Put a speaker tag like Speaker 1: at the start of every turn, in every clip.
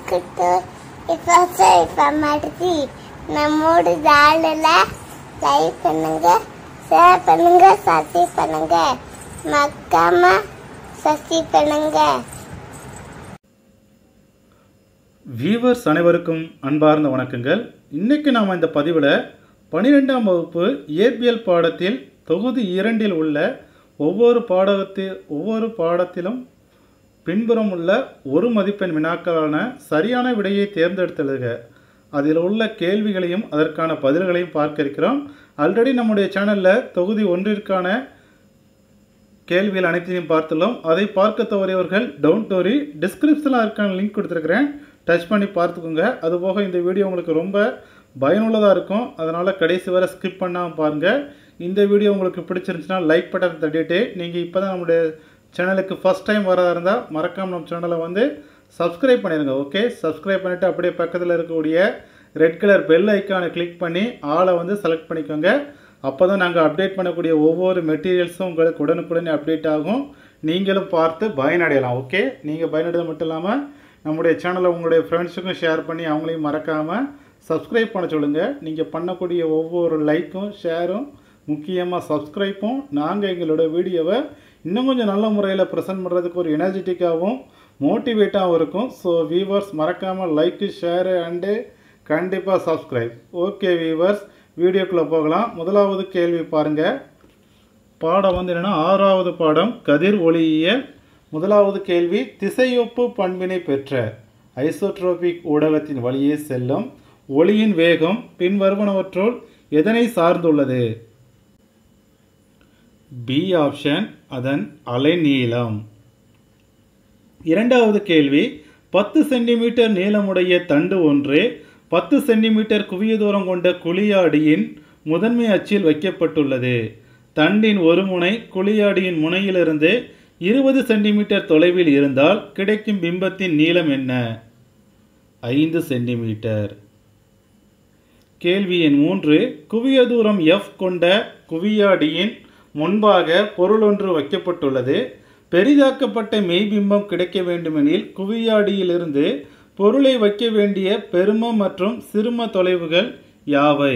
Speaker 1: வெல்கட்டு இப்போ இப்போ மாட்டுச்சு நம்மோட சேனல லைக் பண்ணுங்க ஷேர் பண்ணுங்க சப்ஸ்கிரைப் பண்ணுங்க மக்காம சப்ஸ்கிரைப் பண்ணுங்க
Speaker 2: வியூவர்ஸ் அனைவருக்கும் அன்பார்ந்த வணக்கங்கள் இன்னைக்கு நாம் இந்த பதிவில் பன்னிரெண்டாம் வகுப்பு இயற்பியல் பாடத்தில் தொகுதி இரண்டில் உள்ள ஒவ்வொரு பாடத்தில் ஒவ்வொரு பாடத்திலும் பின்புறம் உள்ள ஒரு மதிப்பெண் வினாக்களான சரியான விடையை தேர்ந்தெடுத்தெழுக அதில் உள்ள கேள்விகளையும் அதற்கான பதில்களையும் பார்க்க இருக்கிறோம் ஆல்ரெடி நம்முடைய சேனலில் தொகுதி ஒன்றிற்கான கேள்விகள் அனைத்தையும் பார்த்துள்ளோம் அதை பார்க்க தவறியவர்கள் டவுன் டோரி டிஸ்கிரிப்ஷனில் இருக்கான லிங்க் கொடுத்துருக்குறேன் டச் பண்ணி பார்த்துக்கோங்க அதுபோக இந்த வீடியோ உங்களுக்கு ரொம்ப பயனுள்ளதாக இருக்கும் அதனால் கடைசி வரை ஸ்கிப் பண்ணாமல் பாருங்கள் இந்த வீடியோ உங்களுக்கு பிடிச்சிருந்துச்சுன்னா லைக் பட்டன் தட்டிட்டு நீங்கள் இப்போ தான் நம்முடைய சேனலுக்கு ஃபஸ்ட் டைம் வரதா இருந்தால் மறக்காம நம்ம சேனலை வந்து சப்ஸ்கிரைப் பண்ணிடுங்க ஓகே சப்ஸ்கிரைப் பண்ணிவிட்டு அப்படியே பக்கத்தில் இருக்கக்கூடிய ரெட் கலர் பெல் ஐக்கானை கிளிக் பண்ணி ஆளை வந்து செலக்ட் பண்ணிக்கோங்க அப்போ தான் நாங்கள் அப்டேட் பண்ணக்கூடிய ஒவ்வொரு மெட்டீரியல்ஸும் உங்களுக்கு உடனுக்குடனே அப்டேட் ஆகும் நீங்களும் பார்த்து பயனடையலாம் ஓகே நீங்கள் பயனடைவது மட்டும் இல்லாமல் நம்முடைய சேனலை உங்களுடைய ஃப்ரெண்ட்ஸுக்கும் ஷேர் பண்ணி அவங்களையும் மறக்காமல் சப்ஸ்கிரைப் பண்ண சொல்லுங்கள் நீங்கள் பண்ணக்கூடிய ஒவ்வொரு லைக்கும் ஷேரும் முக்கியமாக சப்ஸ்கிரைப்பும் நாங்கள் எங்களோட வீடியோவை இன்னும் கொஞ்சம் நல்ல முறையில் ப்ரெசென்ட் பண்ணுறதுக்கு ஒரு எனர்ஜெட்டிக்காகவும் மோட்டிவேட்டாகவும் இருக்கும் ஸோ வியூவர்ஸ் மறக்காமல் லைக்கு ஷேரு அண்டு கண்டிப்பாக சப்ஸ்கிரைப் ஓகே வியூவர்ஸ் வீடியோக்குள்ளே போகலாம் முதலாவது கேள்வி பாருங்கள் பாடம் வந்து என்னென்னா ஆறாவது பாடம் கதிர் ஒளியியல் முதலாவது கேள்வி திசையொப்பு பண்பினை பெற்ற ஐசோட்ரோபிக் ஊடகத்தின் வழியே செல்லும் ஒளியின் வேகம் பின்வருவனவற்றுள் எதனை சார்ந்துள்ளது பி ஆப்ஷன் அதன் அலைநீளம் இரண்டாவது கேள்வி பத்து சென்டிமீட்டர் நீளமுடைய தண்டு ஒன்று பத்து சென்டிமீட்டர் குவிய தூரம் கொண்ட குழியாடியின் முதன்மை அச்சில் வைக்கப்பட்டுள்ளது தண்டின் ஒரு முனை குழியாடியின் முனையிலிருந்து இருபது சென்டிமீட்டர் தொலைவில் இருந்தால் கிடைக்கும் பிம்பத்தின் நீளம் என்ன ஐந்து சென்டிமீட்டர் கேள்வி எண் மூன்று குவிய தூரம் எஃப் கொண்ட குவியாடியின் முன்பாக பொருள் ஒன்று வைக்கப்பட்டுள்ளது பெரிதாக்கப்பட்ட மெய்பிம்பம் கிடைக்க வேண்டுமெனில் குவியாடியிலிருந்து பொருளை வைக்க வேண்டிய பெரும மற்றும் சிறும தொலைவுகள் யாவை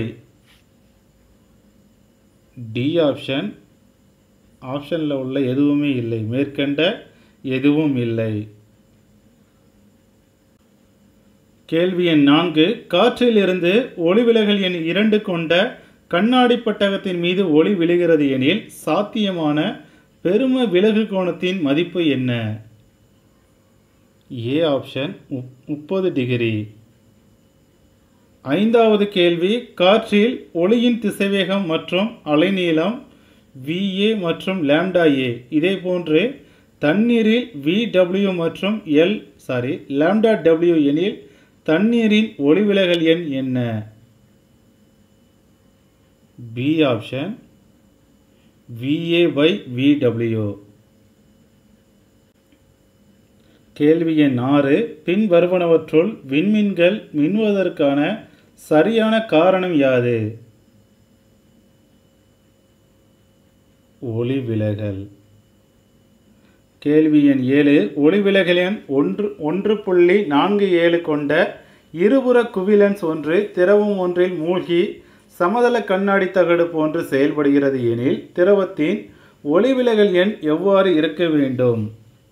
Speaker 2: டி ஆப்ஷன் ஆப்ஷனில் உள்ள எதுவுமே இல்லை மேற்கண்ட எதுவும் இல்லை கேள்வி எண் நான்கு காற்றிலிருந்து ஒளிவிலகல் எண் இரண்டு கொண்ட கண்ணாடி பட்டகத்தின் மீது ஒளி விழுகிறது எனில் சாத்தியமான பெரும விலகு கோணத்தின் மதிப்பு என்ன ஏ ஆப்ஷன் முப்பது டிகிரி ஐந்தாவது கேள்வி காற்றில் ஒளியின் திசைவேகம் மற்றும் அலைநீளம் விஏ மற்றும் லேம்டா ஏ இதே போன்று தண்ணீரில் விடபிள்யூ மற்றும் எல் சாரி லேம்டா டபிள்யூ எனில் தண்ணீரின் ஒளிவிலகல் எண் என்ன B option VA by VW கேள்வி எண் ஆறு பின் வருவனவற்றுள் விண்மீன்கள் மின்வதற்கான சரியான காரணம் யாது ஒளிவிலகல் கேள்வி எண் ஏழு ஒளிவிலகல் எண் ஒன்று ஒன்று புள்ளி நான்கு ஏழு கொண்ட இருபுற குவிலன்ஸ் ஒன்று திரவம் ஒன்றில் மூழ்கி சமதள கண்ணாடி தகடு போன்று செயல்படுகிறது எனில் திரவத்தின் ஒளிவிலகல் எண் எவ்வாறு இருக்க வேண்டும்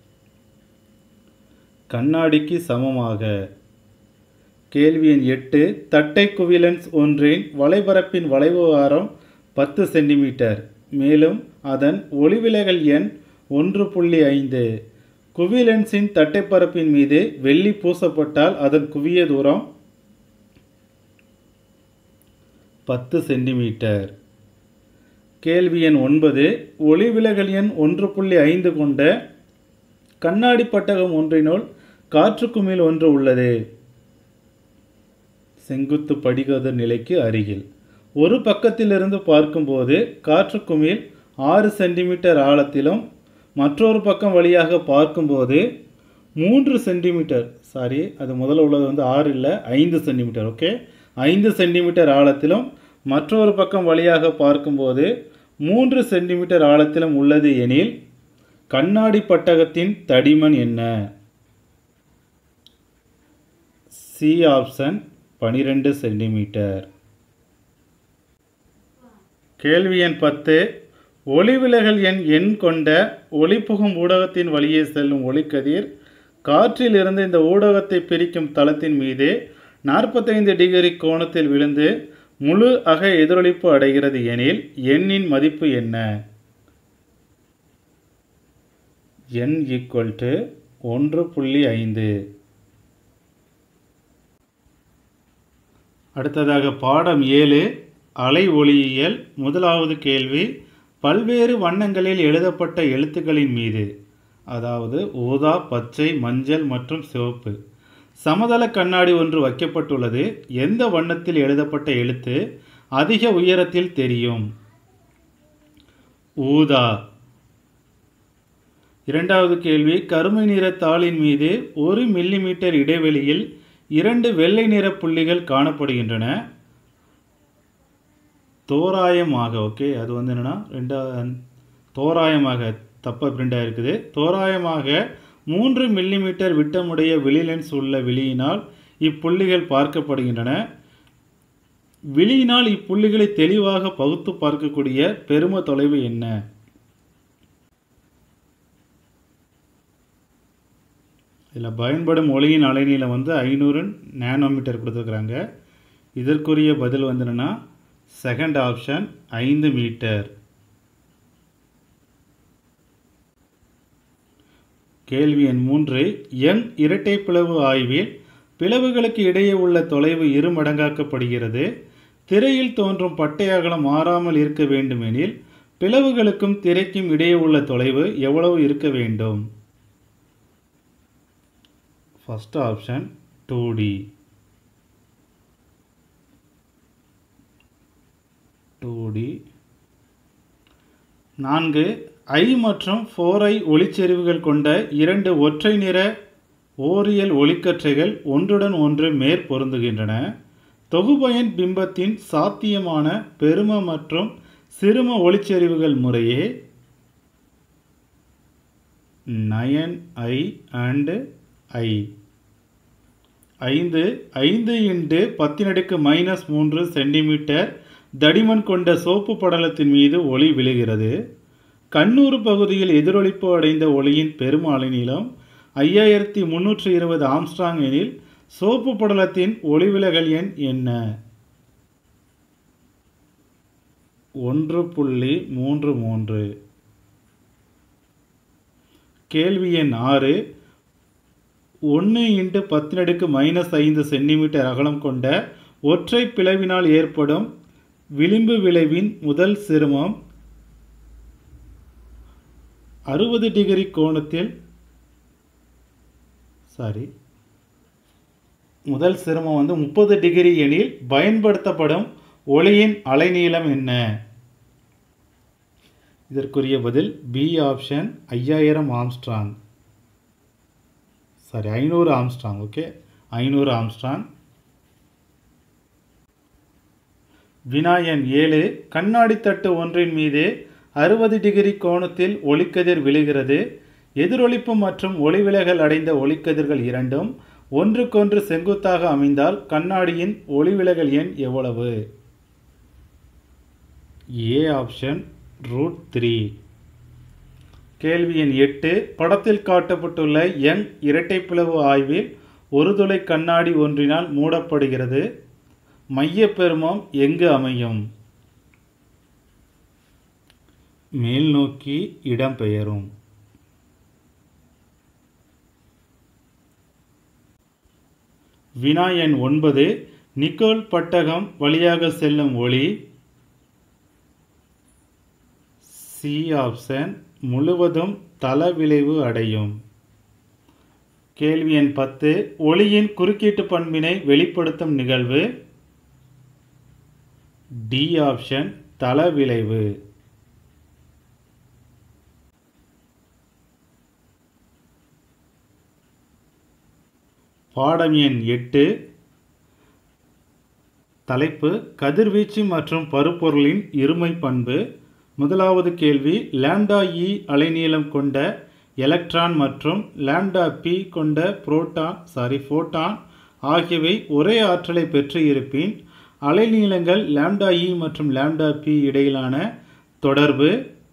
Speaker 2: கண்ணாடிக்கு சமமாக கேள்வி எண் எட்டு தட்டை குவிலன்ஸ் ஒன்றின் வலைபரப்பின் வளைவு ஆரம் பத்து சென்டிமீட்டர் மேலும் அதன் ஒளிவிலகல் எண் ஒன்று புள்ளி ஐந்து குவிலென்ஸின் தட்டைப்பரப்பின் மீது வெள்ளி பூசப்பட்டால் அதன் குவிய தூரம் பத்து சென்டிமீட்டர் கேள்வி எண் ஒன்பது ஒளிவிலகல் எண் ஒன்று புள்ளி ஐந்து கொண்ட கண்ணாடி பட்டகம் ஒன்றினுள் காற்று குமிழ் ஒன்று உள்ளது செங்குத்து படிகதிர் நிலைக்கு அருகில் ஒரு பக்கத்திலிருந்து பார்க்கும்போது காற்று குமிழ் ஆறு சென்டிமீட்டர் ஆழத்திலும் மற்றொரு பக்கம் வழியாக பார்க்கும்போது மூன்று சென்டிமீட்டர் சாரி அது முதல்ல உள்ளது வந்து ஆறு இல்லை ஐந்து சென்டிமீட்டர் ஓகே ஐந்து சென்டிமீட்டர் ஆழத்திலும் மற்றொரு பக்கம் வழியாக பார்க்கும்போது மூன்று சென்டிமீட்டர் ஆழத்திலும் உள்ளது எனில் கண்ணாடி பட்டகத்தின் தடிமன் என்ன சி ஆப்ஷன் பனிரெண்டு சென்டிமீட்டர் கேள்வி எண் பத்து ஒளிவிலகல் எண் எண் கொண்ட ஒளிபுகும் ஊடகத்தின் வழியே செல்லும் ஒளிக்கதிர் காற்றில் இருந்து இந்த ஊடகத்தை பிரிக்கும் தளத்தின் மீது நாற்பத்தைந்து டிகிரி கோணத்தில் விழுந்து முழு அக எதிரொலிப்பு அடைகிறது எனில் எண்ணின் மதிப்பு என்ன என் ஈக்குவல் டு ஒன்று புள்ளி ஐந்து அடுத்ததாக பாடம் ஏழு அலை ஒளியியல் முதலாவது கேள்வி பல்வேறு வண்ணங்களில் எழுதப்பட்ட எழுத்துக்களின் மீது அதாவது ஊதா பச்சை மஞ்சள் மற்றும் சிவப்பு சமதள கண்ணாடி ஒன்று வைக்கப்பட்டுள்ளது எந்த வண்ணத்தில் எழுதப்பட்ட எழுத்து அதிக உயரத்தில் தெரியும் ஊதா இரண்டாவது கேள்வி கருமை நிற தாளின் மீது ஒரு மில்லிமீட்டர் இடைவெளியில் இரண்டு வெள்ளை நிற புள்ளிகள் காணப்படுகின்றன தோராயமாக ஓகே அது வந்து என்னென்னா ரெண்டா தோராயமாக தப்பாக பிரிண்ட் ஆகிருக்குது தோராயமாக மூன்று மில்லிமீட்டர் விட்டமுடைய விழி லென்ஸ் உள்ள விழியினால் இப்புள்ளிகள் பார்க்கப்படுகின்றன விழியினால் இப்புள்ளிகளை தெளிவாக பகுத்து பார்க்கக்கூடிய பெரும தொலைவு என்ன இதில் பயன்படும் ஒளியின் அலைநீளம் வந்து ஐநூறு நேனோமீட்டர் கொடுத்துருக்குறாங்க இதற்குரிய பதில் வந்து என்னென்னா செகண்ட் ஆப்ஷன் ஐந்து மீட்டர் கேள்வி எண் மூன்று எண் இரட்டை பிளவு ஆய்வில் பிளவுகளுக்கு இடையே உள்ள தொலைவு இரு மடங்காக்கப்படுகிறது திரையில் தோன்றும் பட்டை அகலம் மாறாமல் இருக்க வேண்டுமெனில் பிளவுகளுக்கும் திரைக்கும் இடையே உள்ள தொலைவு எவ்வளவு இருக்க வேண்டும் first option two T two T நான்கு ஐ மற்றும் ஃபோர் ஐ ஒளிச்செறிவுகள் கொண்ட இரண்டு ஒற்றை நிற ஓரியல் ஒளிக்கற்றைகள் ஒன்றுடன் ஒன்று மேற்பொருந்துகின்றன தொகுபயன் பிம்பத்தின் சாத்தியமான பெரும மற்றும் சிறும ஒளிச்செறிவுகள் முறையே நயன் ஐ அண்டு ஐ ஐந்து ஐந்து இன்டு பத்தினடுக்கு மைனஸ் மூன்று சென்டிமீட்டர் தடிமன் கொண்ட சோப்பு படலத்தின் மீது ஒளி விழுகிறது கண்ணூறு பகுதியில் எதிரொலிப்பு அடைந்த ஒளியின் பெருமாளை நீளம் ஐயாயிரத்தி முந்நூற்றி இருபது ஆம்ஸ்ட்ராங் எனில் சோப்பு படலத்தின் ஒளிவிலகல் எண் என்ன ஒன்று புள்ளி மூன்று மூன்று கேள்வி எண் ஆறு ஒன்று இன்ட்டு பத்தினடுக்கு மைனஸ் ஐந்து சென்டிமீட்டர் அகலம் கொண்ட ஒற்றை பிளவினால் ஏற்படும் விளிம்பு விளைவின் முதல் சிறுமம் அறுபது டிகிரி கோணத்தில் சாரி முதல் சிரமம் வந்து முப்பது டிகிரி எனில் பயன்படுத்தப்படும் ஒளியின் அலைநீளம் என்ன இதற்குரிய பதில் பி ஆப்ஷன் ஐயாயிரம் ஆம்ஸ்ட்ராங் சாரி ஐநூறு ஆம்ஸ்ட்ராங் ஓகே ஐநூறு ஆம்ஸ்ட்ராங் வினாயன் ஏழு கண்ணாடி தட்டு ஒன்றின் மீது அறுபது டிகிரி கோணத்தில் ஒளிக்கதிர் விழுகிறது எதிரொலிப்பு மற்றும் ஒளிவிலகல் அடைந்த ஒளிக்கதிர்கள் இரண்டும் ஒன்றுக்கொன்று செங்குத்தாக அமைந்தால் கண்ணாடியின் ஒளிவிலகல் எண் எவ்வளவு ஏ ஆப்ஷன் ரூட் த்ரீ கேள்வி எண் எட்டு படத்தில் காட்டப்பட்டுள்ள யங் இரட்டைப்பிளவு ஆய்வில் ஒரு துளை கண்ணாடி ஒன்றினால் மூடப்படுகிறது மையப் பெருமம் எங்கு அமையும் மேல் நோக்கி இடம்பெயரும் வினா எண் ஒன்பது நிக்கோல் பட்டகம் வழியாக செல்லும் ஒளி சி ஆப்ஷன் முழுவதும் தள விளைவு அடையும் கேள்வி எண் பத்து ஒளியின் குறுக்கீட்டு பண்பினை வெளிப்படுத்தும் நிகழ்வு டி ஆப்ஷன் தள விளைவு பாடம் எண் எட்டு தலைப்பு கதிர்வீச்சு மற்றும் பருப்பொருளின் இருமை பண்பு முதலாவது கேள்வி லாம்டா இ அலைநீளம் கொண்ட எலக்ட்ரான் மற்றும் லாம்டா பி கொண்ட புரோட்டான் சாரி ஃபோட்டான் ஆகியவை ஒரே ஆற்றலை பெற்று இருப்பின் அலைநீளங்கள் லாம்டா இ மற்றும் லாம்டா பி இடையிலான தொடர்பு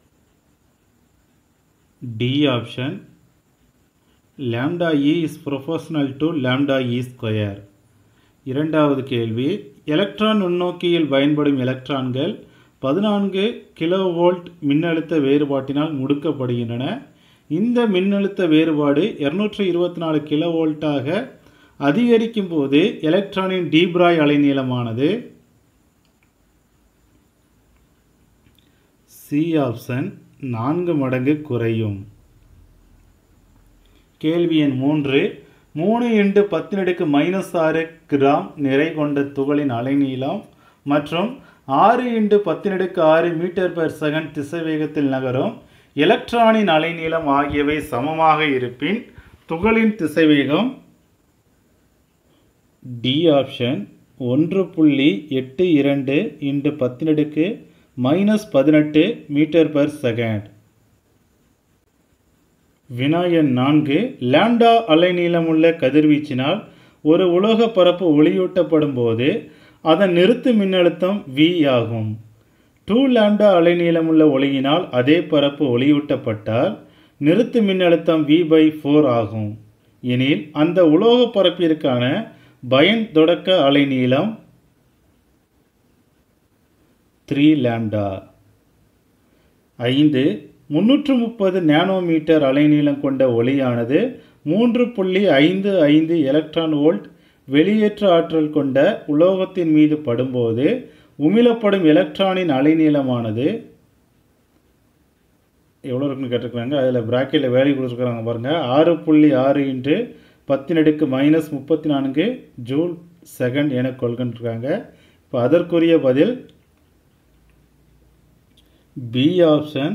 Speaker 2: D option lambda E is proportional to lambda E square இரண்டாவது கேள்வி எலக்ட்ரான் நுண்ணோக்கியில் பயன்படும் எலக்ட்ரான்கள் பதினான்கு கிலோவோல்ட் மின்னழுத்த வேறுபாட்டினால் முடுக்கப்படுகின்றன இந்த மின்னழுத்த வேறுபாடு இருநூற்றி இருபத்தி நாலு கிலோவோல்ட்டாக அதிகரிக்கும் போது எலக்ட்ரானின் டீப்ராய் அலைநீளமானது சி ஆப்ஷன் நான்கு மடங்கு குறையும் கேள்வி எண் மூன்று மூணு இன்டு பத்தினடுக்கு மைனஸ் ஆறு கிராம் நிறை கொண்ட துகளின் அலைநீளம் மற்றும் ஆறு இன்டு பத்தினடுக்கு ஆறு மீட்டர் பெர் செகண்ட் திசைவேகத்தில் நகரும் எலக்ட்ரானின் அலைநீளம் ஆகியவை சமமாக இருப்பின் துகளின் திசைவேகம் டி ஆப்ஷன் ஒன்று புள்ளி எட்டு இரண்டு இன்டு பத்தினடுக்கு மைனஸ் பதினெட்டு மீட்டர் பெர் செகண்ட் வினாயன் நான்கு லாம்டா அலைநீளமுள்ள கதிர்வீச்சினால் ஒரு உலோக பரப்பு ஒளியூட்டப்படும் போது அதன் நிறுத்து மின்னழுத்தம் V ஆகும் டூ லாம்டா அலைநீளமுள்ள ஒளியினால் அதே பரப்பு ஒளியூட்டப்பட்டால் நிறுத்து மின்னழுத்தம் V பை ஃபோர் ஆகும் எனில் அந்த உலோக பரப்பிற்கான பயன் தொடக்க அலைநீளம் த்ரீ லாம்டா ஐந்து முன்னூற்று முப்பது நேனோமீட்டர் அலைநீளம் கொண்ட ஒளியானது மூன்று புள்ளி ஐந்து ஐந்து எலக்ட்ரான் வோல்ட் வெளியேற்ற ஆற்றல் கொண்ட உலோகத்தின் மீது படும்போது உமிழப்படும் எலக்ட்ரானின் அலைநீளமானது எவ்வளோ இருக்குன்னு கேட்டிருக்கிறாங்க அதில் ப்ராக்கெட்டில் வேல்யூ கொடுத்துருக்குறாங்க பாருங்கள் ஆறு புள்ளி ஆறு இன்ட்டு பத்தினடுக்கு மைனஸ் முப்பத்தி நான்கு ஜூல் செகண்ட் என கொள்கின்றாங்க இப்போ அதற்குரிய பதில் B option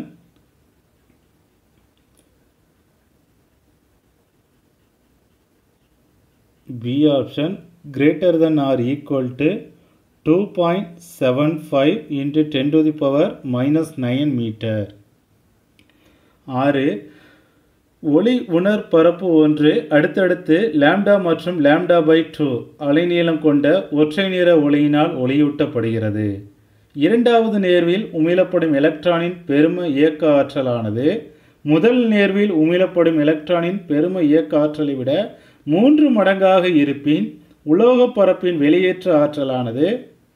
Speaker 2: B option greater than or equal to two point seven five into ten to the power minus nine metre ஆறு ஒளி உணர் பரப்பு ஒன்று அடுத்தடுத்து லாம்டா மற்றும் லாம்டா பை டூ அலைநீளம் கொண்ட ஒற்றை நிற ஒளியினால் ஒளியூட்டப்படுகிறது இரண்டாவது நேர்வில் உமிழப்படும் எலக்ட்ரானின் பெரும இயக்க ஆற்றலானது முதல் நேர்வில் உமிழப்படும் எலக்ட்ரானின் பெரும இயக்க ஆற்றலை விட மூன்று மடங்காக இருப்பின் உலோகப் பரப்பின் வெளியேற்ற ஆற்றலானது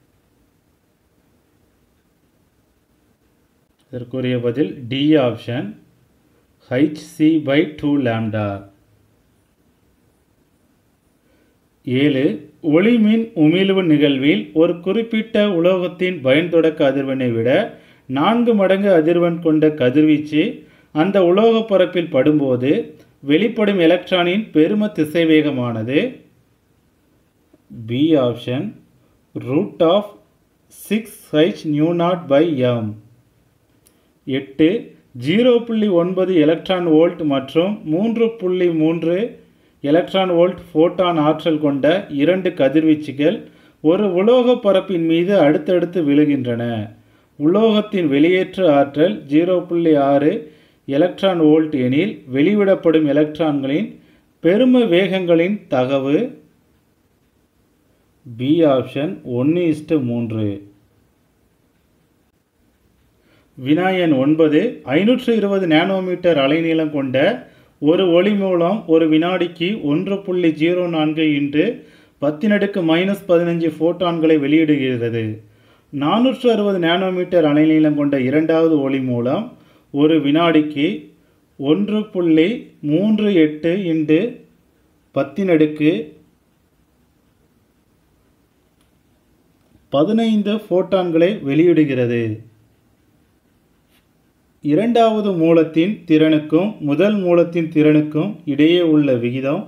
Speaker 2: இதற்குரிய பதில் D option hc by two lambda ஏழு ஒளிமின் உமிழ்வு நிகழ்வில் ஒரு குறிப்பிட்ட உலோகத்தின் பயன்தொடக்க அதிர்வெண்ணை விட நான்கு மடங்கு அதிர்வெண் கொண்ட கதிர்வீச்சு அந்த உலோகப் பரப்பில் படும்போது வெளிப்படும் எலக்ட்ரானின் பெரும திசைவேகமானது B option root of six H nu naught by M எட்டு ஜீரோ புள்ளி ஒன்பது எலக்ட்ரான் வோல்ட் மற்றும் மூன்று புள்ளி மூன்று எலக்ட்ரான் வோல்ட் ஃபோட்டான் ஆற்றல் கொண்ட இரண்டு கதிர்வீச்சுகள் ஒரு உலோக பரப்பின் மீது அடுத்தடுத்து விழுகின்றன உலோகத்தின் வெளியேற்ற ஆற்றல் ஜீரோ புள்ளி ஆறு எலக்ட்ரான் வோல்ட் எனில் வெளிவிடப்படும் எலக்ட்ரான்களின் பெரும வேகங்களின் தகவு பி ஆப்ஷன் ஒன்று இஸ்டு மூன்று வினாயன் ஒன்பது ஐநூற்று இருபது நேனோமீட்டர் அலைநீளம் கொண்ட ஒரு ஒளி மூலம் ஒரு வினாடிக்கு ஒன்று புள்ளி ஜீரோ நான்கு இன்று பத்தினடுக்கு மைனஸ் பதினஞ்சு ஃபோட்டான்களை வெளியிடுகிறது நானூற்று அறுபது நேனோமீட்டர் அலைநீளம் கொண்ட இரண்டாவது ஒளி மூலம் ஒரு வினாடிக்கு ஒன்று புள்ளி மூன்று எட்டு இன்று பத்தினடுக்கு பதினைந்து ஃபோட்டான்களை வெளியிடுகிறது இரண்டாவது மூலத்தின் திறனுக்கும் முதல் மூலத்தின் திறனுக்கும் இடையே உள்ள விகிதம்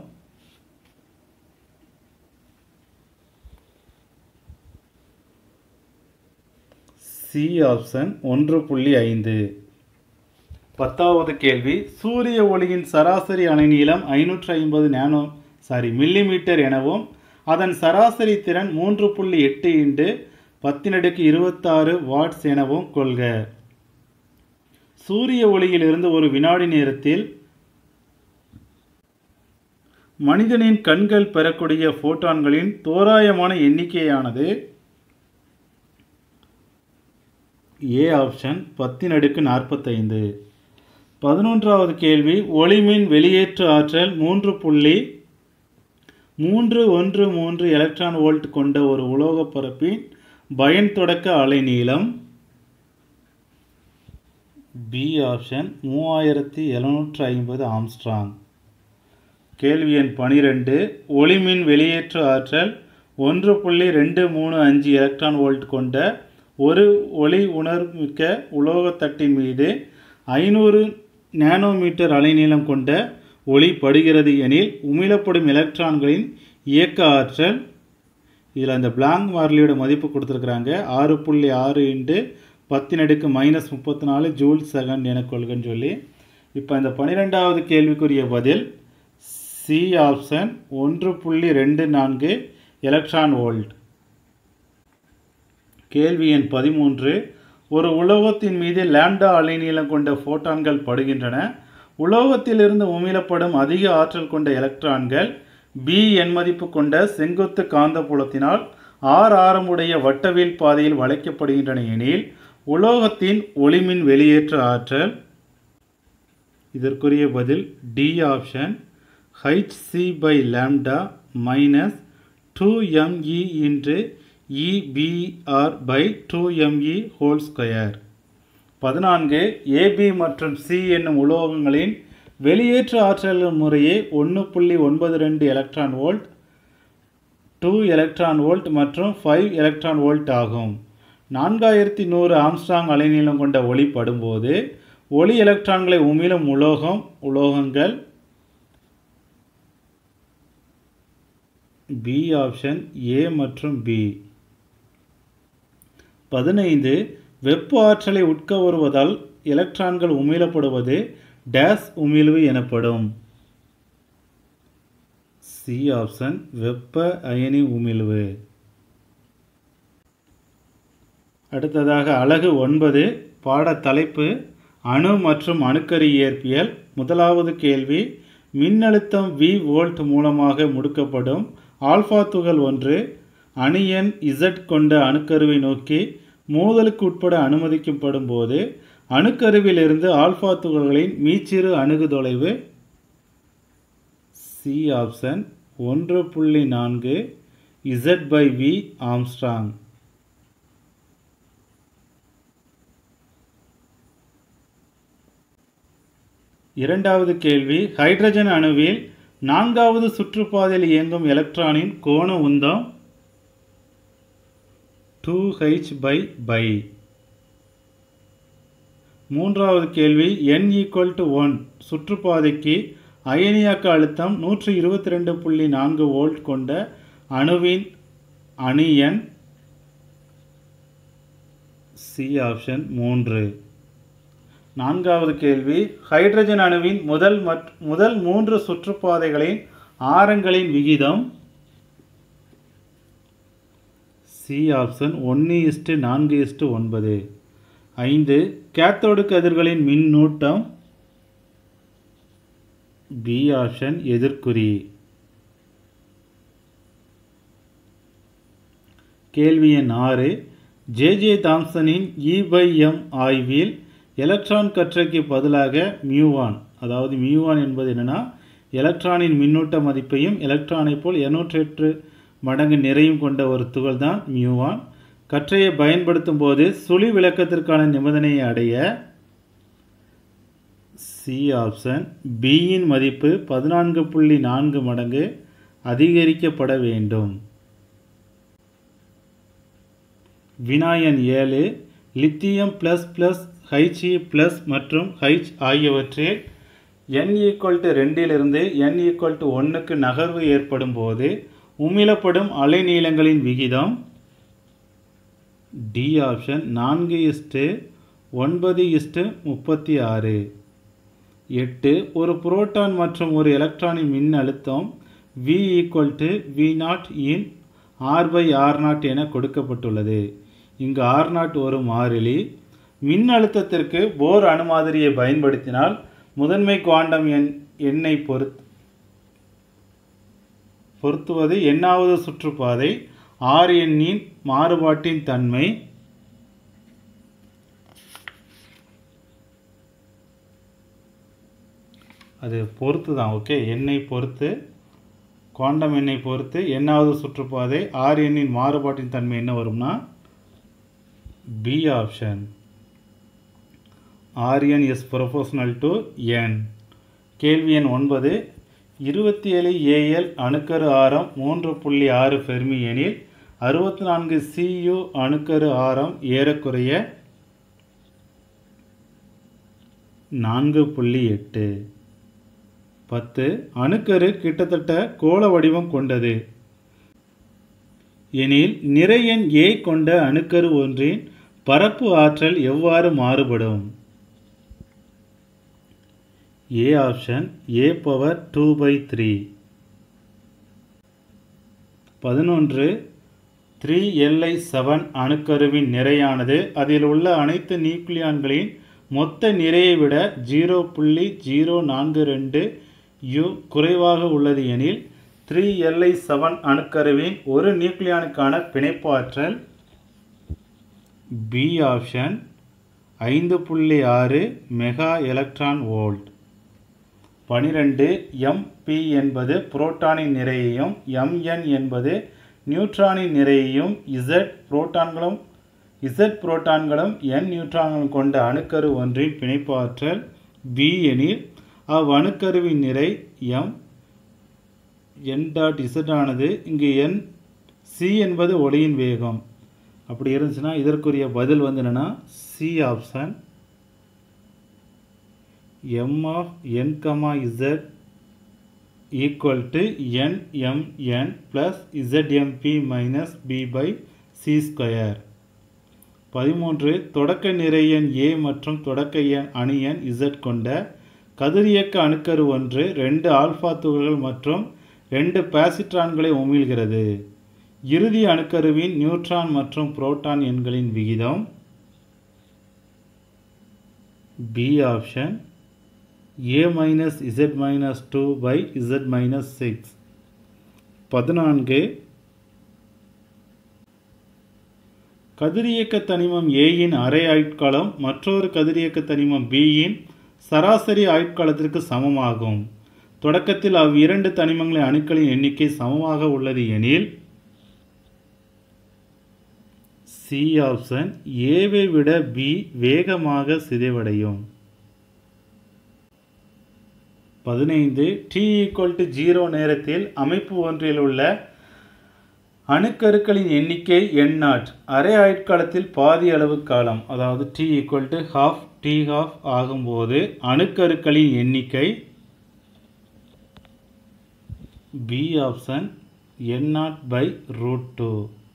Speaker 2: சி ஆப்ஷன் ஒன்று புள்ளி ஐந்து பத்தாவது கேள்வி சூரிய ஒளியின் சராசரி அலைநீளம் ஐநூற்று ஐம்பது நேனோ சாரி மில்லிமீட்டர் எனவும் அதன் சராசரி திறன் மூன்று புள்ளி எட்டு இன்டு பத்தினடுக்கு இருபத்தாறு வாட்ஸ் எனவும் கொள்க சூரிய ஒளியிலிருந்து ஒரு வினாடி நேரத்தில் மனிதனின் கண்கள் பெறக்கூடிய ஃபோட்டான்களின் தோராயமான எண்ணிக்கையானது ஏ ஆப்ஷன் பத்தின் அடுக்கு நாற்பத்தைந்து பதினொன்றாவது கேள்வி ஒளிமின் வெளியேற்று ஆற்றல் மூன்று புள்ளி மூன்று ஒன்று மூன்று எலக்ட்ரான் வோல்ட் கொண்ட ஒரு உலோகப் பரப்பின் பயன் தொடக்க அலைநீளம் பி ஆப்ஷன் மூவாயிரத்தி எழுநூற்று ஐம்பது ஆம்ஸ்ட்ராங் கேள்வி எண் பனிரெண்டு ஒளிமின் வெளியேற்று ஆற்றல் ஒன்று புள்ளி ரெண்டு மூணு அஞ்சு எலக்ட்ரான் வோல்ட் கொண்ட ஒரு ஒளி உணர்மிக்க உலோகத்தட்டின் மீது ஐநூறு நேனோமீட்டர் அலைநீளம் கொண்ட ஒளி படுகிறது எனில் உமிழப்படும் எலக்ட்ரான்களின் இயக்க ஆற்றல் இதில் அந்த பிளாங்க் மார்லியோட மதிப்பு கொடுத்துருக்குறாங்க ஆறு புள்ளி ஆறு இன்ட்டு பத்தின் அடுக்கு மைனஸ் முப்பத்தி நாலு ஜூல் செகண்ட் என கொள்கன்னு சொல்லி இப்போ இந்த பன்னிரெண்டாவது கேள்விக்குரிய பதில் சி ஆப்ஷன் ஒன்று புள்ளி ரெண்டு நான்கு எலக்ட்ரான் வோல்ட் கேள்வி எண் பதிமூன்று ஒரு உலோகத்தின் மீது லாம்டா அலைநீளம் கொண்ட ஃபோட்டான்கள் படுகின்றன உலோகத்திலிருந்து உமிழப்படும் அதிக ஆற்றல் கொண்ட எலக்ட்ரான்கள் பி எண் மதிப்பு கொண்ட செங்குத்து காந்தப்புலத்தினால் ஆர் ஆரமுடைய வட்டவில் பாதையில் வளைக்கப்படுகின்றன எனில் உலோகத்தின் ஒளிமின் வெளியேற்ற ஆற்றல் இதற்குரிய பதில் D option H by lambda minus two M E into E P R by two M E whole square பதினான்கு ஏபி மற்றும் சி என்னும் உலோகங்களின் வெளியேற்று ஆற்றல் முறையே ஒன்று புள்ளி ஒன்பது ரெண்டு electron volt two electron volt மற்றும் ஃபைவ் எலக்ட்ரான் வோல்ட் ஆகும் நான்காயிரத்தி நூறு ஆம்ஸ்ட்ராங் அலைநீளம் கொண்ட ஒளி படும்போது ஒளி எலக்ட்ரான்களை உமிழும் உலோகம் உலோகங்கள் பி ஆப்ஷன் ஏ மற்றும் பி பதினைந்து வெப்ப ஆற்றலை உட்க வருவதால் எலக்ட்ரான்கள் உமிழப்படுவது டேஸ் உமிழ்வு எனப்படும் சி ஆப்ஷன் வெப்ப அயனி உமிழ்வு அடுத்ததாக அலகு ஒன்பது பாட தலைப்பு அணு மற்றும் அணுக்கரு இயற்பியல் முதலாவது கேள்வி மின்னழுத்தம் வி வோல்ட் மூலமாக முடுக்கப்படும் ஆல்ஃபா துகள் ஒன்று அணு எண் இசட் கொண்ட அணுக்கருவை நோக்கி மோதலுக்கு உட்பட அனுமதிக்கப்படும் போது அணுக்கருவிலிருந்து ஆல்ஃபா துகள்களின் மீச்சிறு அணுகு தொலைவு சி ஆப்ஷன் ஒன்று புள்ளி நான்கு இசட் பை வி ஆம்ஸ்ட்ராங் இரண்டாவது கேள்வி ஹைட்ரஜன் அணுவில் நான்காவது சுற்றுப்பாதையில் இயங்கும் எலக்ட்ரானின் கோண உந்தம் டூ ஹெச் பை பை மூன்றாவது கேள்வி n ஈக்குவல் டு ஒன் சுற்றுப்பாதைக்கு அயனியாக்க அழுத்தம் நூற்றி இருபத்தி ரெண்டு புள்ளி நான்கு வோல்ட் கொண்ட அணுவின் அணு எண் சி ஆப்ஷன் மூன்று நான்காவது கேள்வி ஹைட்ரஜன் அணுவின் முதல் மற் முதல் மூன்று சுற்றுப்பாதைகளின் ஆரங்களின் விகிதம் சி ஆப்ஷன் ஒன்று இஸ்டு நான்கு இஸ்டு ஒன்பது ஐந்து கேத்தோடு கதிர்களின் மின்னூட்டம் பி ஆப்ஷன் எதிர்க்குறி கேள்வி எண் ஆறு ஜே ஜே தாம்சனின் இ பை எம் ஆய்வில் எலக்ட்ரான் கற்றைக்கு பதிலாக மியூவான் அதாவது மியூவான் என்பது என்னென்னா எலக்ட்ரானின் மின்னூட்ட மதிப்பையும் எலக்ட்ரானை போல் இருநூற்றி எட்டு மடங்கு நிறையும் கொண்ட ஒரு துகள் தான் மியூவான் கற்றையை பயன்படுத்தும் போது சுழி விளக்கத்திற்கான நிபந்தனையை அடைய சி ஆப்ஷன் பியின் மதிப்பு பதினான்கு புள்ளி நான்கு மடங்கு அதிகரிக்கப்பட வேண்டும் வினாயன் ஏழு lithium plus plus H E plus மற்றும் ஹைச் ஆகியவற்றில் n ஈக்குவல் டு ரெண்டிலிருந்து n ஈக்குவல் டு ஒன்றுக்கு நகர்வு ஏற்படும் போது உமிழப்படும் அலைநீளங்களின் விகிதம் டி ஆப்ஷன் நான்கு இஸ்டு ஒன்பது இஸ்டு முப்பத்தி ஆறு எட்டு ஒரு புரோட்டான் மற்றும் ஒரு எலக்ட்ரானின் மின் அழுத்தம் V equal to V naught in R by R naught என கொடுக்கப்பட்டுள்ளது இங்கு ஆர் நாட் ஒரு மாறிலி மின் அழுத்தத்திற்கு போர் அணுமாதிரியை பயன்படுத்தினால் முதன்மை குவாண்டம் எண் எண்ணை பொறுத்து பொருத்துவது எண்ணாவது சுற்றுப்பாதை ஆர் எண்ணின் மாறுபாட்டின் தன்மை அது பொறுத்து தான் ஓகே எண்ணை பொறுத்து குவாண்டம் எண்ணை பொறுத்து எண்ணாவது சுற்றுப்பாதை ஆர் எண்ணின் மாறுபாட்டின் தன்மை என்ன வரும்னா B option R N is proportional to N கேள்வி எண் ஒன்பது இருபத்தி ஏழு ஏஎல் அணுக்கரு ஆரம் மூன்று புள்ளி ஆறு ஃபெர்மி எனில் அறுபத்தி நான்கு சியு அணுக்கரு ஆரம் ஏறக்குறைய நான்கு புள்ளி எட்டு பத்து அணுக்கரு கிட்டத்தட்ட கோள வடிவம் கொண்டது எனில் நிறை எண் ஏ கொண்ட அணுக்கரு ஒன்றின் பரப்பு ஆற்றல் எவ்வாறு மாறுபடும் A option A power two by three பதினொன்று த்ரீ எல்ஐ செவன் அணுக்கருவின் நிறையானது அதில் உள்ள அனைத்து நியூக்ளியான்களின் மொத்த நிறையை விட ஜீரோ புள்ளி ஜீரோ நான்கு ரெண்டு யு குறைவாக உள்ளது எனில் த்ரீ எல்ஐ செவன் அணுக்கருவின் ஒரு நியூக்ளியானுக்கான பிணைப்பு ஆற்றல் பி ஆப்ஷன் ஐந்து புள்ளி ஆறு மெகா எலக்ட்ரான் வோல்ட் பனிரெண்டு எம்பி என்பது புரோட்டானின் நிறையையும் எம்என் என்பது நியூட்ரானின் நிறையையும் இசட் புரோட்டான்களும் இசட் புரோட்டான்களும் என் நியூட்ரான்களும் கொண்ட அணுக்கரு ஒன்றின் பிணைப்பு ஆற்றல் பி எனில் அவ் அணுக்கருவின் நிறை எம் என் டாட் இசட் ஆனது இங்கு என் சி என்பது ஒளியின் வேகம் அப்படி இருந்துச்சுன்னா இதற்குரிய பதில் வந்து என்னென்னா C option M of N comma Z equal to N M N plus Z M P minus B by C square பதிமூன்று தொடக்க நிறை எண் ஏ மற்றும் தொடக்க எண் அணி எண் இசட் கொண்ட கதிரியக்க அணுக்கரு ஒன்று ரெண்டு ஆல்ஃபா துகள்கள் மற்றும் ரெண்டு பாசிட்ரான்களை உமிழ்கிறது இறுதி அணுக்கருவின் நியூட்ரான் மற்றும் புரோட்டான் எண்களின் விகிதம் B option A minus Z minus two by Z minus six பதினான்கு கதிரியக்க தனிமம் ஏயின் அரை ஆயுட்காலம் மற்றொரு கதிரியக்க தனிமம் பியின் சராசரி ஆயுட்காலத்திற்கு சமமாகும் தொடக்கத்தில் அவ் இரண்டு தனிமங்களின் அணுக்களின் எண்ணிக்கை சமமாக உள்ளது எனில் சி ஆப்ஷன் ஏவை விட பி வேகமாக சிதைவடையும் பதினைந்து டி ஈக்குவல் டு ஜீரோ நேரத்தில் அமைப்பு ஒன்றில் உள்ள அணுக்கருக்களின் எண்ணிக்கை என் நாட் அரை ஆயுட்காலத்தில் பாதி அளவு காலம் அதாவது T equal to half T half ஆகும்போது அணுக்கருக்களின் எண்ணிக்கை B option N naught by root two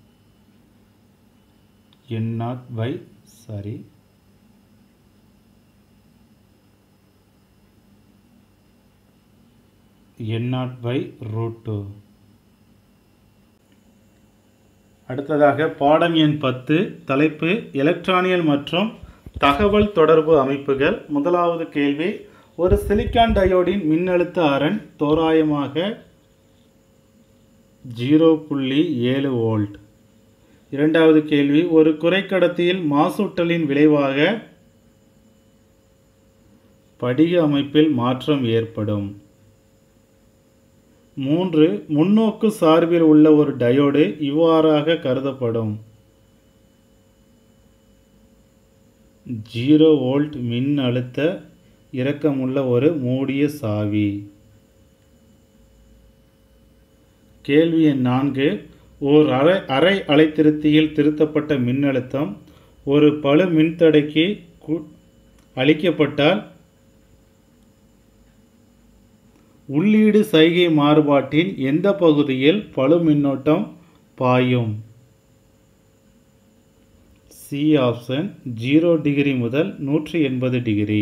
Speaker 2: N naught by sorry N naught by root two அடுத்ததாக பாடம் எண் பத்து தலைப்பு எலக்ட்ரானியல் மற்றும் தகவல் தொடர்பு அமைப்புகள் முதலாவது கேள்வி ஒரு சிலிக்கான் டயோடின் மின்னழுத்த அரண் தோராயமாக ஜீரோ புள்ளி ஏழு வோல்ட் இரண்டாவது கேள்வி ஒரு குறைக்கடத்தியில் மாசூட்டலின் விளைவாக படிக அமைப்பில் மாற்றம் ஏற்படும் மூன்று முன்னோக்கு சார்பில் உள்ள ஒரு டயோடு இவ்வாறாக கருதப்படும் ஜீரோ வோல்ட் மின் அழுத்த இறக்கமுள்ள ஒரு மூடிய சாவி கேள்வி எண் நான்கு ஓர் அரை அரை அலைத்திருத்தியில் திருத்தப்பட்ட மின்னழுத்தம் ஒரு பளு மின்தடைக்கு கு- அளிக்கப்பட்டால் உள்ளீடு சைகை மாறுபாட்டின் எந்த பகுதியில் பளு மின்னோட்டம் பாயும் சி ஆப்ஷன் ஜீரோ டிகிரி முதல் நூற்றி எண்பது டிகிரி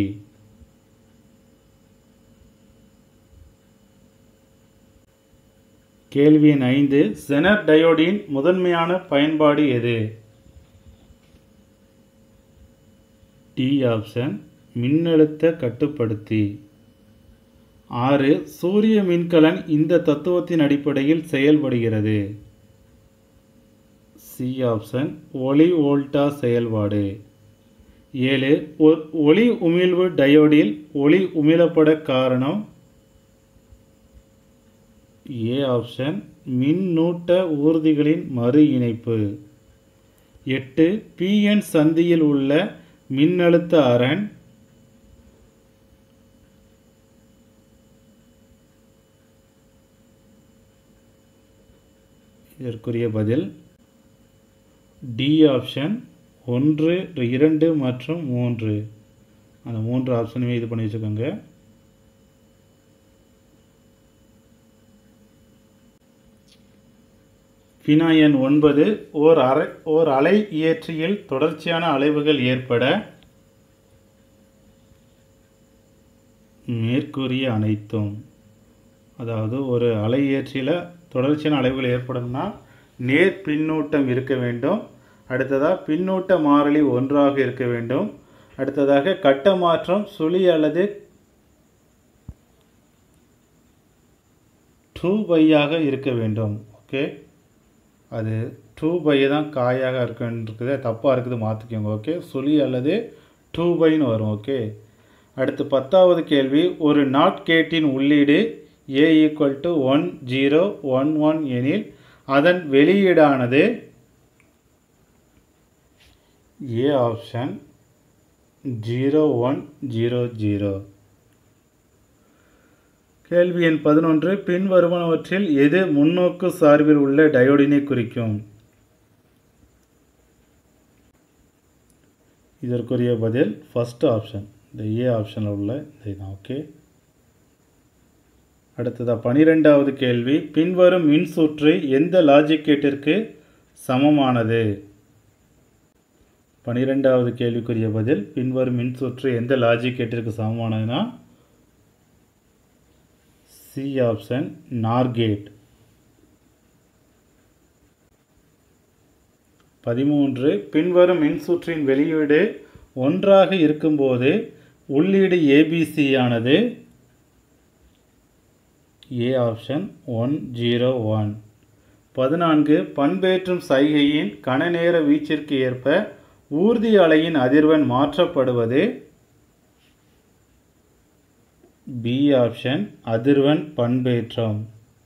Speaker 2: கேள்வி எண் ஐந்து செனர் டயோடின் முதன்மையான பயன்பாடு எது டி ஆப்ஷன் மின்னழுத்த கட்டுப்படுத்தி ஆறு சூரிய மின்கலன் இந்த தத்துவத்தின் அடிப்படையில் செயல்படுகிறது சி ஆப்ஷன் ஒளி வோல்டா செயல்பாடு ஏழு ஒ- ஒளி உமிழ்வு டயோடில் ஒளி உமிழப்பட காரணம் ஏ ஆப்ஷன் மின்னூட்ட ஊர்திகளின் மறு இணைப்பு எட்டு பிஎன் சந்தியில் உள்ள மின்னழுத்த அரண் இதற்குரிய பதில் டி ஆப்ஷன் ஒன்று இரண்டு மற்றும் மூன்று அந்த மூன்று ஆப்ஷனுமே இது பண்ணி வச்சுக்கோங்க வினா எண் ஒன்பது ஓர் அரை ஓர் அலை இயற்றியில் தொடர்ச்சியான அலைவுகள் ஏற்பட மேற்கூறிய அனைத்தும் அதாவது ஒரு அலை இயற்றியில் தொடர்ச்சியான அலைவுகள் ஏற்படணும்னா நேர் பின்னூட்டம் இருக்க வேண்டும் அடுத்ததாக பின்னூட்ட மாறிலி ஒன்றாக இருக்க வேண்டும் அடுத்ததாக கட்ட மாற்றம் சுழி அல்லது டூ பையாக இருக்க வேண்டும் ஓகே அது டூ பை தான் காயாக இருக்குன்றது தப்பாக இருக்குது மாற்றிக்கோங்க ஓகே சுழி அல்லது டூ பைன்னு வரும் ஓகே அடுத்து பத்தாவது கேள்வி ஒரு நாட் கேட்டின் உள்ளீடு A equal to one zero one one எனில் அதன் வெளியீடானது A option zero one zero zero கேள்வி எண் பதினொன்று பின்வருவனவற்றில் எது முன்னோக்கு சார்பில் உள்ள டயோடினை குறிக்கும் இதற்குரிய பதில் ஃபர்ஸ்ட் ஆப்ஷன் இந்த ஏ ஆப்ஷனில் உள்ள இந்த இதுதான் ஓகே அடுத்ததா பனிரெண்டாவது கேள்வி பின்வரும் மின்சுற்று எந்த லாஜிக் கேட்டிற்கு சமமானது பனிரெண்டாவது கேள்விக்குரிய பதில் பின்வரும் மின்சுற்று எந்த லாஜிக் கேட்டிற்கு சமமானதுன்னா சி ஆப்ஷன் நார்கேட் பதிமூன்று பின்வரும் மின்சுற்றின் வெளியீடு ஒன்றாக இருக்கும்போது உள்ளீடு ஏபிசி ஆனது A option one zero one பதினான்கு பண்பேற்றும் சைகையின் கணநேர வீச்சிற்கு ஏற்ப ஊர்தி அலையின் அதிர்வெண் மாற்றப்படுவது பி ஆப்ஷன் அதிர்வெண் பண்பேற்றம்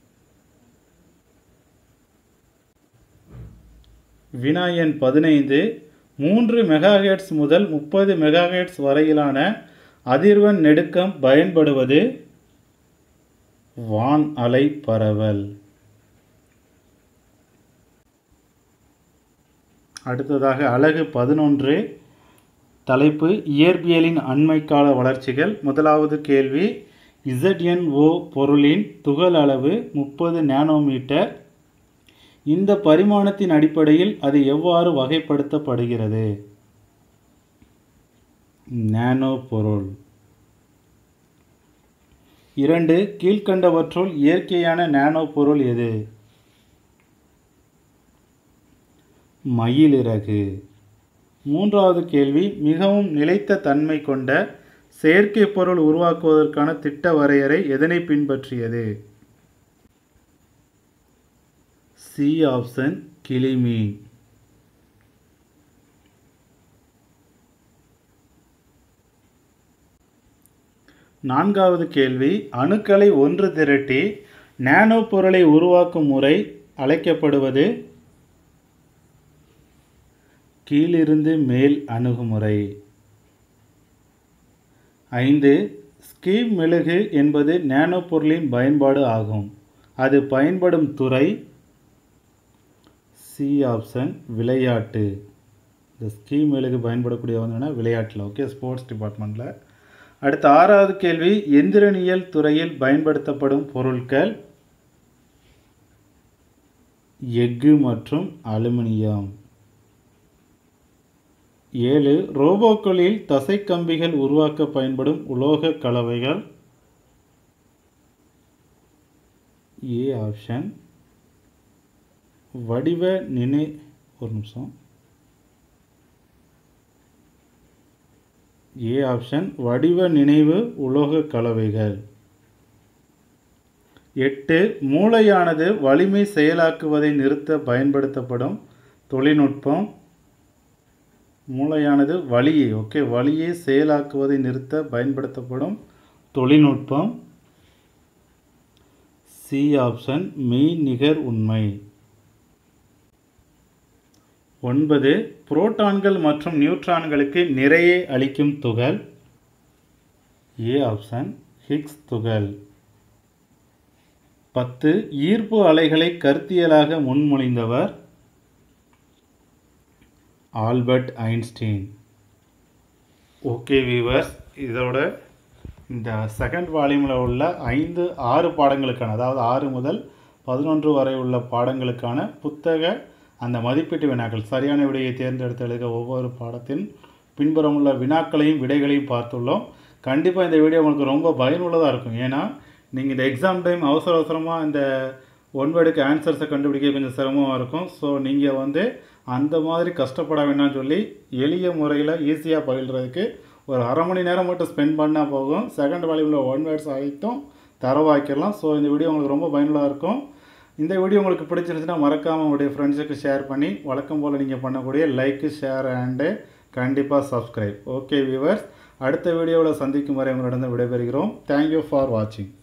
Speaker 2: வினா எண் பதினைந்து மூன்று மெகாஹெர்ட்ஸ் முதல் முப்பது மெகாஹெர்ட்ஸ் வரையிலான அதிர்வெண் நெடுக்கம் பயன்படுவது வான் அலை பரவல் அடுத்ததாக அலகு பதினொன்று தலைப்பு இயற்பியலின் அண்மைக்கால வளர்ச்சிகள் முதலாவது கேள்வி ZNO பொருளின் துகள் அளவு முப்பது நானோமீட்டர் இந்த பரிமாணத்தின் அடிப்படையில் அது எவ்வாறு வகைப்படுத்தப்படுகிறது நானோ பொருள் இரண்டு கீழ்க்கண்டவற்றுள் இயற்கையான நானோ பொருள் எது மயிலிறகு மூன்றாவது கேள்வி மிகவும் நிலைத்த தன்மை கொண்ட செயற்கை பொருள் உருவாக்குவதற்கான திட்ட வரையறை எதனை பின்பற்றியது சி ஆப்ஷன் கிளிமீன் நான்காவது கேள்வி அணுக்களை ஒன்று திரட்டி நானோ பொருளை உருவாக்கும் முறை அழைக்கப்படுவது கீழிருந்து மேல் அணுகுமுறை ஐந்து ஸ்கீம் மெழுகு என்பது நானோ பொருளின் பயன்பாடு ஆகும் அது பயன்படும் துறை சி ஆப்ஷன் விளையாட்டு இந்த ஸ்கீம் மெழுகு பயன்படக்கூடிய வந்து விளையாட்டில் ஓகே ஸ்போர்ட்ஸ் டிபார்ட்மெண்ட்டில் அடுத்த ஆறாவது கேள்வி எந்திரனியல் துறையில் பயன்படுத்தப்படும் பொருட்கள் எஃகு மற்றும் அலுமினியம் ஏழு ரோபோக்களில் தசைக்கம்பிகள் உருவாக்க பயன்படும் உலோக கலவைகள் ஏ ஆப்ஷன் வடிவ நினை ஒரு நிமிஷம் ஏ ஆப்ஷன் வடிவ நினைவு உலோக கலவைகள் எட்டு மூளையானது வலிமை செயலாக்குவதை நிறுத்த பயன்படுத்தப்படும் தொழில்நுட்பம் மூளையானது வலியை ஓகே வலியை செயலாக்குவதை நிறுத்த பயன்படுத்தப்படும் தொழில்நுட்பம் சி ஆப்ஷன் மெய் நிகர் உண்மை ஒன்பது புரோட்டான்கள் மற்றும் நியூட்ரான்களுக்கு நிறைய அளிக்கும் துகள் ஏ ஆப்ஷன் ஹிக்ஸ் துகள் பத்து ஈர்ப்பு அலைகளை கருத்தியலாக முன்மொழிந்தவர் ஆல்பர்ட் ஐன்ஸ்டீன் ஓகே வீவர்ஸ் இதோட இந்த செகண்ட் வால்யூமில் உள்ள ஐந்து ஆறு பாடங்களுக்கான அதாவது ஆறு முதல் பதினொன்று வரை உள்ள பாடங்களுக்கான புத்தக அந்த மதிப்பீட்டு வினாக்கள் சரியான விடையை தேர்ந்தெடுத்து எழுத ஒவ்வொரு பாடத்தின் பின்புறம் உள்ள வினாக்களையும் விடைகளையும் பார்த்துள்ளோம் கண்டிப்பாக இந்த வீடியோ உங்களுக்கு ரொம்ப பயனுள்ளதாக இருக்கும் ஏன்னா நீங்கள் இந்த எக்ஸாம் டைம் அவசர அவசரமாக இந்த ஒன் வேர்டுக்கு ஆன்சர்ஸை கண்டுபிடிக்க கொஞ்சம் சிரமமாக இருக்கும் ஸோ நீங்கள் வந்து அந்த மாதிரி கஷ்டப்பட வேண்டாம்னு சொல்லி எளிய முறையில் ஈஸியாக பயில்றதுக்கு ஒரு அரை மணி நேரம் மட்டும் ஸ்பெண்ட் பண்ணால் போகும் செகண்ட் வேல்யூவில் ஒன் வேர்ட்ஸ் ஆகிட்டும் தரவாக்கிடலாம் ஸோ இந்த வீடியோ உங்களுக்கு ரொம்ப பயனுள்ளதாக இருக்கும் இந்த வீடியோ உங்களுக்கு பிடிச்சிருந்துச்சுன்னா மறக்காமல் உங்களுடைய ஃப்ரெண்ட்ஸுக்கு ஷேர் பண்ணி வழக்கம் போல் நீங்கள் பண்ணக்கூடிய லைக்கு ஷேர் அண்டு கண்டிப்பாக சப்ஸ்கிரைப் ஓகே வியூவர்ஸ் அடுத்த வீடியோவில் சந்திக்கும் வரை உங்களிடம் விடைபெறுகிறோம் தேங்க்யூ ஃபார் வாட்சிங்